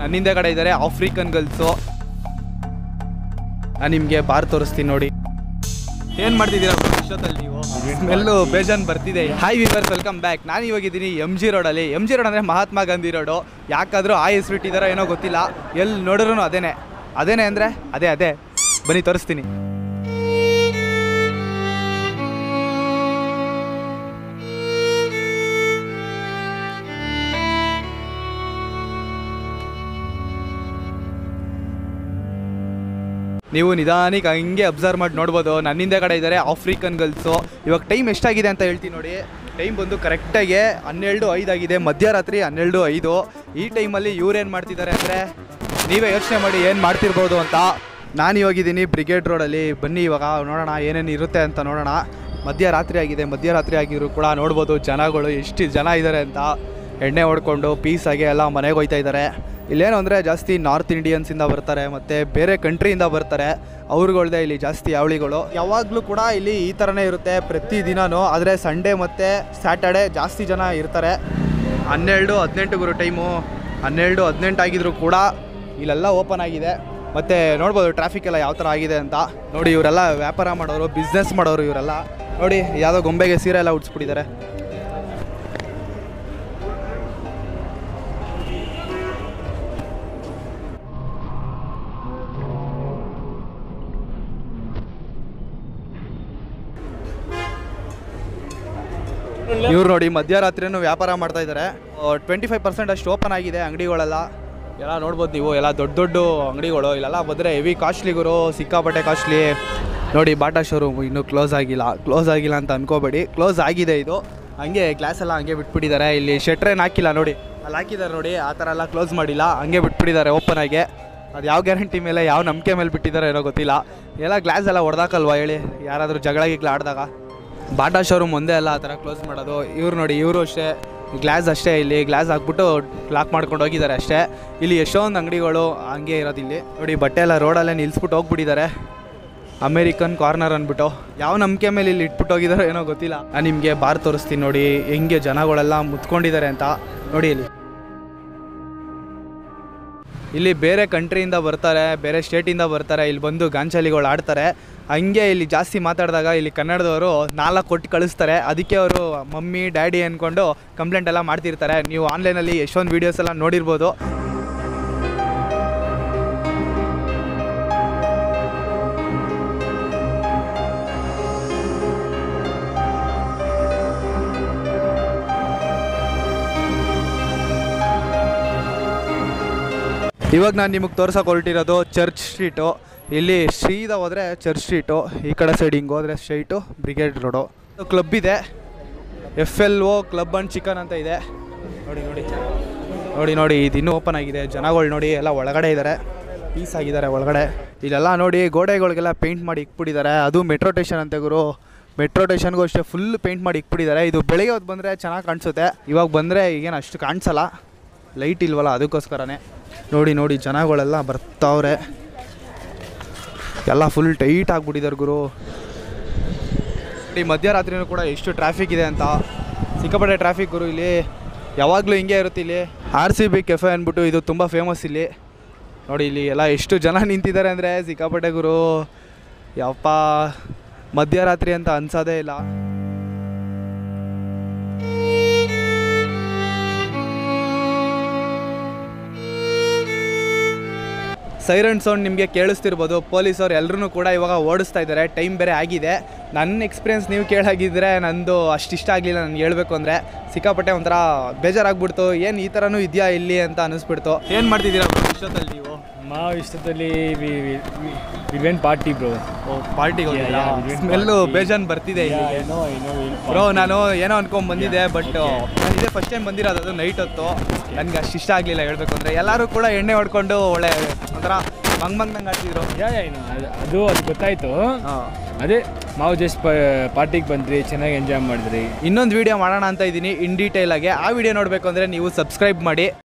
ನನ್ನಿಂದ ಕಡೆ ಇದ್ದಾರೆ ಆಫ್ರಿಕನ್ ಗರ್ಲ್ಸು ನಾನು ನಿಮಗೆ ಬಾರ್ ತೋರಿಸ್ತೀನಿ ನೋಡಿ ಏನು ಮಾಡ್ತಿದ್ದೀರಾ ಇಷ್ಟೊತ್ತಲ್ಲಿ ನೀವು ಸ್ಮೆಲ್ಲು ಬೇಜಾನ್ ಬರ್ತಿದೆ ಹಾಯ್ ವಿವರ್ಸ್ ವೆಲ್ಕಮ್ ಬ್ಯಾಕ್ ನಾನು ಇವಾಗಿದ್ದೀನಿ ಎಮ್ ಜಿ ರೋಡಲ್ಲಿ ಎಮ್ ಜಿ ರೋಡ್ ಅಂದರೆ ಮಹಾತ್ಮ ಗಾಂಧಿ ರೋಡು ಯಾಕಾದರೂ ಆ ಹೆಸರು ಇಟ್ಟಿದ್ದಾರೋ ಏನೋ ಗೊತ್ತಿಲ್ಲ ಎಲ್ಲಿ ನೋಡಿದ್ರು ಅದೇನೆ ಅದೇನೆ ಅಂದರೆ ಅದೇ ಅದೇ ಬನ್ನಿ ತೋರಿಸ್ತೀನಿ ನೀವು ನಿಧಾನಿಗೆ ಹಂಗೆ ಅಬ್ಸರ್ವ್ ಮಾಡಿ ನೋಡ್ಬೋದು ನನ್ನಿಂದ ಕಡೆ ಇದ್ದಾರೆ ಆಫ್ರಿಕನ್ ಗರ್ಲ್ಸು ಇವಾಗ ಟೈಮ್ ಎಷ್ಟಾಗಿದೆ ಅಂತ ಹೇಳ್ತೀನಿ ನೋಡಿ ಟೈಮ್ ಬಂದು ಕರೆಕ್ಟಾಗಿ ಹನ್ನೆರಡು ಐದಾಗಿದೆ ಮಧ್ಯರಾತ್ರಿ ಹನ್ನೆರಡು ಐದು ಈ ಟೈಮಲ್ಲಿ ಇವ್ರೇನು ಮಾಡ್ತಿದ್ದಾರೆ ಅಂದರೆ ನೀವೇ ಯೋಚನೆ ಮಾಡಿ ಏನು ಮಾಡ್ತಿರ್ಬೋದು ಅಂತ ನಾನು ಇವಾಗಿದ್ದೀನಿ ಬ್ರಿಗೇಡ್ ರೋಡಲ್ಲಿ ಬನ್ನಿ ಇವಾಗ ನೋಡೋಣ ಏನೇನು ಇರುತ್ತೆ ಅಂತ ನೋಡೋಣ ಮಧ್ಯರಾತ್ರಿ ಆಗಿದೆ ಮಧ್ಯರಾತ್ರಿ ಆಗಿದ್ರು ಕೂಡ ನೋಡ್ಬೋದು ಜನಗಳು ಎಷ್ಟು ಜನ ಇದ್ದಾರೆ ಅಂತ ಎಣ್ಣೆ ಹೊಡ್ಕೊಂಡು ಪೀಸಾಗಿ ಎಲ್ಲ ಮನೆಗೆ ಹೋಯ್ತಾ ಇದ್ದಾರೆ ಇಲ್ಲೇನು ಅಂದರೆ ಜಾಸ್ತಿ ನಾರ್ತ್ ಇಂಡಿಯನ್ಸಿಂದ ಬರ್ತಾರೆ ಮತ್ತು ಬೇರೆ ಕಂಟ್ರಿಯಿಂದ ಬರ್ತಾರೆ ಅವ್ರುಗಳ್ದೆ ಇಲ್ಲಿ ಜಾಸ್ತಿ ಯಾವಳಿಗಳು ಯಾವಾಗಲೂ ಕೂಡ ಇಲ್ಲಿ ಈ ಥರನೇ ಇರುತ್ತೆ ಪ್ರತಿ ದಿನವೂ ಆದರೆ ಸಂಡೇ ಮತ್ತು ಸ್ಯಾಟರ್ಡೆ ಜಾಸ್ತಿ ಜನ ಇರ್ತಾರೆ ಹನ್ನೆರಡು ಹದಿನೆಂಟು ಗುರು ಟೈಮು ಹನ್ನೆರಡು ಹದಿನೆಂಟು ಆಗಿದ್ರು ಕೂಡ ಇಲ್ಲೆಲ್ಲ ಓಪನ್ ಆಗಿದೆ ಮತ್ತು ನೋಡ್ಬೋದು ಟ್ರಾಫಿಕ್ ಎಲ್ಲ ಯಾವ ಥರ ಆಗಿದೆ ಅಂತ ನೋಡಿ ಇವರೆಲ್ಲ ವ್ಯಾಪಾರ ಮಾಡೋರು ಬಿಸ್ನೆಸ್ ಮಾಡೋರು ಇವರೆಲ್ಲ ನೋಡಿ ಯಾವುದೋ ಗೊಂಬೆಗೆ ಸೀರೆ ಎಲ್ಲ ಉಡ್ಸ್ಬಿಟ್ಟಿದ್ದಾರೆ ಇವ್ರು ನೋಡಿ ಮಧ್ಯರಾತ್ರಿನೂ ವ್ಯಾಪಾರ ಮಾಡ್ತಾ ಇದ್ದಾರೆ ಟ್ವೆಂಟಿ ಫೈವ್ ಪರ್ಸೆಂಟ್ ಅಷ್ಟು ಓಪನ್ ಆಗಿದೆ ಅಂಗಡಿಗಳೆಲ್ಲ ಎಲ್ಲ ನೋಡ್ಬೋದು ನೀವು ಎಲ್ಲ ದೊಡ್ಡ ದೊಡ್ಡ ಅಂಗಡಿಗಳು ಇಲ್ಲೆಲ್ಲ ಬಂದರೆ ಹೆವಿ ಕಾಸ್ಟ್ಲಿ ಗುರು ಸಿಕ್ಕಾಪಟ್ಟೆ ಕಾಸ್ಟ್ಲಿ ನೋಡಿ ಬಾಟಾ ಶೋರೂಮ್ ಇನ್ನೂ ಕ್ಲೋಸ್ ಆಗಿಲ್ಲ ಕ್ಲೋಸ್ ಆಗಿಲ್ಲ ಅಂತ ಅನ್ಕೋಬೇಡಿ ಕ್ಲೋಸ್ ಆಗಿದೆ ಇದು ಹಂಗೆ ಗ್ಲಾಸ್ ಎಲ್ಲ ಹಂಗೆ ಬಿಟ್ಬಿಟ್ಟಿದ್ದಾರೆ ಇಲ್ಲಿ ಶೆಟ್ರೇನ್ ಹಾಕಿಲ್ಲ ನೋಡಿ ಅಲ್ಲಿ ಹಾಕಿದ್ದಾರೆ ನೋಡಿ ಆ ಥರ ಎಲ್ಲ ಕ್ಲೋಸ್ ಮಾಡಿಲ್ಲ ಹಂಗೆ ಬಿಟ್ಬಿಟ್ಟಿದ್ದಾರೆ ಓಪನ್ ಆಗಿ ಅದು ಯಾವ ಗ್ಯಾರಂಟಿ ಮೇಲೆ ಯಾವ ನಂಬಿಕೆ ಮೇಲೆ ಬಿಟ್ಟಿದ್ದಾರೋ ಏನೋ ಗೊತ್ತಿಲ್ಲ ಎಲ್ಲ ಗ್ಲಾಸ್ ಎಲ್ಲ ಹೊಡೆದಾಕಲ್ವಾ ಹೇಳಿ ಯಾರಾದರೂ ಜಗಳ ಗಿಗ್ಲ ಆಡಿದಾಗ ಬಾಟಾ ಶೋರೂಮ್ ಒಂದೇ ಅಲ್ಲ ಆ ಥರ ಕ್ಲೋಸ್ ಮಾಡೋದು ಇವ್ರು ನೋಡಿ ಇವರು ಅಷ್ಟೇ ಗ್ಲಾಸ್ ಅಷ್ಟೇ ಇಲ್ಲಿ ಗ್ಲಾಸ್ ಹಾಕ್ಬಿಟ್ಟು ಲಾಕ್ ಮಾಡ್ಕೊಂಡು ಹೋಗಿದ್ದಾರೆ ಅಷ್ಟೇ ಇಲ್ಲಿ ಎಷ್ಟೊಂದು ಅಂಗಡಿಗಳು ಹಂಗೆ ಇರೋದು ಇಲ್ಲಿ ನೋಡಿ ಬಟ್ಟೆ ಎಲ್ಲ ರೋಡಲ್ಲೇ ನಿಲ್ಲಿಸ್ಬಿಟ್ಟು ಹೋಗ್ಬಿಟ್ಟಿದ್ದಾರೆ ಅಮೇರಿಕನ್ ಕಾರ್ನರ್ ಅಂದ್ಬಿಟ್ಟು ಯಾವ ನಂಬಿಕೆ ಮೇಲೆ ಇಲ್ಲಿ ಇಟ್ಬಿಟ್ಟು ಹೋಗಿದಾರೋ ಏನೋ ಗೊತ್ತಿಲ್ಲ ನಾನು ನಿಮಗೆ ಬಾರ್ ತೋರಿಸ್ತೀನಿ ನೋಡಿ ಹೆಂಗೆ ಜನಗಳೆಲ್ಲ ಮುತ್ಕೊಂಡಿದ್ದಾರೆ ಅಂತ ನೋಡಿ ಇಲ್ಲಿ ಇಲ್ಲಿ ಬೇರೆ ಕಂಟ್ರಿಯಿಂದ ಬರ್ತಾರೆ ಬೇರೆ ಸ್ಟೇಟಿಂದ ಬರ್ತಾರೆ ಇಲ್ಲಿ ಬಂದು ಗಾಂಚಾಲಿಗಳು ಆಡ್ತಾರೆ ಹಂಗೆ ಇಲ್ಲಿ ಜಾಸ್ತಿ ಮಾತಾಡಿದಾಗ ಇಲ್ಲಿ ಕನ್ನಡದವರು ನಾಲ್ಕು ಕೊಟ್ಟು ಕಳಿಸ್ತಾರೆ ಅದಕ್ಕೆ ಅವರು ಮಮ್ಮಿ ಡ್ಯಾಡಿ ಅಂದ್ಕೊಂಡು ಕಂಪ್ಲೇಂಟ್ ಎಲ್ಲ ಮಾಡ್ತಿರ್ತಾರೆ ನೀವು ಆನ್ಲೈನಲ್ಲಿ ಎಷ್ಟೊಂದು ವೀಡಿಯೋಸ್ ಎಲ್ಲ ನೋಡಿರ್ಬೋದು ಇವಾಗ ನಾನು ನಿಮಗೆ ತೋರ್ಸಕ್ಕೆ ಹೊರಟಿರೋದು ಚರ್ಚ್ ಸ್ಟ್ರೀಟು ಇಲ್ಲಿ ಸೀದಾ ಹೋದರೆ ಚರ್ಚ್ ಸ್ಟ್ರೀಟು ಈ ಕಡೆ ಸೈಡ್ ಹಿಂಗೆ ಹೋದರೆ ಸ್ಟ್ರೈಟು ಬ್ರಿಗೇಡ್ ರೋಡು ಕ್ಲಬ್ ಇದೆ F L O club and chicken ಅಂತ ಇದೆ ನೋಡಿ ನೋಡಿ ನೋಡಿ ನೋಡಿ ಇದು ಇನ್ನೂ ಓಪನ್ ಆಗಿದೆ ಜನಗಳು ನೋಡಿ ಎಲ್ಲ ಒಳಗಡೆ ಇದ್ದಾರೆ ಪೀಸ್ ಆಗಿದ್ದಾರೆ ಒಳಗಡೆ ಇಲ್ಲೆಲ್ಲ ನೋಡಿ ಗೋಡೆಗಳಿಗೆಲ್ಲ ಪೇಂಟ್ ಮಾಡಿ ಇಕ್ಬಿಟ್ಟಿದ್ದಾರೆ ಅದು ಮೆಟ್ರೋ ಸ್ಟೇಷನ್ ಅಂತ ಗುರು ಮೆಟ್ರೋ ಸ್ಟೇಷನ್ಗೂ ಅಷ್ಟೇ ಫುಲ್ ಪೇಂಟ್ ಮಾಡಿ ಇಕ್ಬಿಟ್ಟಿದ್ದಾರೆ ಇದು ಬೆಳಿಗ್ಗೆ ಹೊತ್ತು ಬಂದರೆ ಚೆನ್ನಾಗಿ ಕಾಣಿಸುತ್ತೆ ಇವಾಗ ಬಂದರೆ ಈಗೇನು ಅಷ್ಟು ಕಾಣಿಸಲ್ಲ ಲೈಟ್ ಇಲ್ವಲ್ಲ ಅದಕ್ಕೋಸ್ಕರನೇ ನೋಡಿ ನೋಡಿ ಜನಗಳೆಲ್ಲ ಬರ್ತಾವ್ರೆ ಎಲ್ಲ ಫುಲ್ ಟೈಟ್ ಆಗಿಬಿಟ್ಟಿದ್ದಾರೆ ಗುರು ಈ ಮಧ್ಯರಾತ್ರಿನೂ ಕೂಡ ಎಷ್ಟು ಟ್ರಾಫಿಕ್ ಇದೆ ಅಂತ ಸಿಕ್ಕಾಪಟ್ಟೆ ಟ್ರಾಫಿಕ್ ಗುರು ಇಲ್ಲಿ ಯಾವಾಗಲೂ ಹಿಂಗೆ ಇರುತ್ತೆ ಇಲ್ಲಿ ಆರ್ ಸಿ ಬಿ ಕೆಫೆ ಅಂದ್ಬಿಟ್ಟು ಇದು ತುಂಬ ಫೇಮಸ್ ಇಲ್ಲಿ ನೋಡಿ ಇಲ್ಲಿ ಎಲ್ಲ ಎಷ್ಟು ಜನ ನಿಂತಿದ್ದಾರೆ ಅಂದರೆ ಸಿಕ್ಕಾಪಟ್ಟೆ ಗುರು ಯಪ್ಪ ಮಧ್ಯರಾತ್ರಿ ಅಂತ ಅನ್ಸೋದೇ ಇಲ್ಲ ಸೈರನ್ ಸೌಂಡ್ ನಿಮಗೆ ಕೇಳಿಸ್ತಿರ್ಬೋದು ಪೊಲೀಸವ್ರು ಎಲ್ಲರೂ ಕೂಡ ಇವಾಗ ಓಡಿಸ್ತಾ ಇದ್ದಾರೆ ಟೈಮ್ ಬೇರೆ ಆಗಿದೆ ನನ್ನ ಎಕ್ಸ್ಪೀರಿಯನ್ಸ್ ನೀವು ಕೇಳಾಗಿದ್ದರೆ ನಂದು ಅಷ್ಟು ಇಷ್ಟ ಆಗಲಿಲ್ಲ ನನಗೆ ಹೇಳ್ಬೇಕು ಅಂದರೆ ಸಿಕ್ಕಾಪಟ್ಟೆ ಒಂಥರ ಬೇಜಾರಾಗ್ಬಿಡ್ತು ಏನು ಈ ಥರನೂ ಇದೆಯಾ ಇಲ್ಲಿ ಅಂತ ಅನಿಸ್ಬಿಡ್ತು ಏನು ಮಾಡ್ತಿದ್ದೀರಾ ಇಷ್ಟೊತ್ತಲ್ಲಿ ನೀವು ನಾವು ಇಷ್ಟದಲ್ಲಿ ಇವೆಂಟ್ ಪಾರ್ಟಿ ಬ್ರೋ ಪಾರ್ಟಿಗೆ Yeah, yeah, we went smell party. ಬೇಜಾನ್ ಬರ್ತಿದೆ ಇಲ್ಲಿ ಬ್ರೋ ನಾನು ಏನೋ ಅನ್ಕೊಂಡ್ ಬಂದಿದ್ದೆ ಬಟ್ ನಾನು ಇದೇ ಫಸ್ಟ್ ಟೈಮ್ ಬಂದಿರೋದು ಅದು ನೈಟ್ ಹೊತ್ತು ನನಗೆ ಅಷ್ಟು ಇಷ್ಟ ಆಗಲಿಲ್ಲ ಹೇಳ್ಬೇಕು ಅಂದರೆ ಎಲ್ಲರೂ ಕೂಡ ಎಣ್ಣೆ ಹೊಡ್ಕೊಂಡು ಒಳ್ಳೆ ಒಂಥರ ಮಂಗ್ ಮಂಗ್ನಂಗೆ ಆಡ್ತಿದ್ರು ಅದು ಅದು ಗೊತ್ತಾಯ್ತು ಅದೇ ನಾವು ಜಸ್ಟ್ ಪಾರ್ಟಿಗೆ ಬಂದ್ರಿ ಚೆನ್ನಾಗಿ ಎಂಜಾಯ್ ಮಾಡಿದ್ರಿ ಇನ್ನೊಂದು ವಿಡಿಯೋ ಮಾಡೋಣ ಅಂತ ಇದ್ದೀನಿ ಇನ್ ಡೀಟೇಲ್ ಆಗಿ ಆ ವಿಡಿಯೋ ನೋಡಬೇಕು ಅಂದರೆ ನೀವು ಸಬ್ಸ್ಕ್ರೈಬ್ ಮಾಡಿ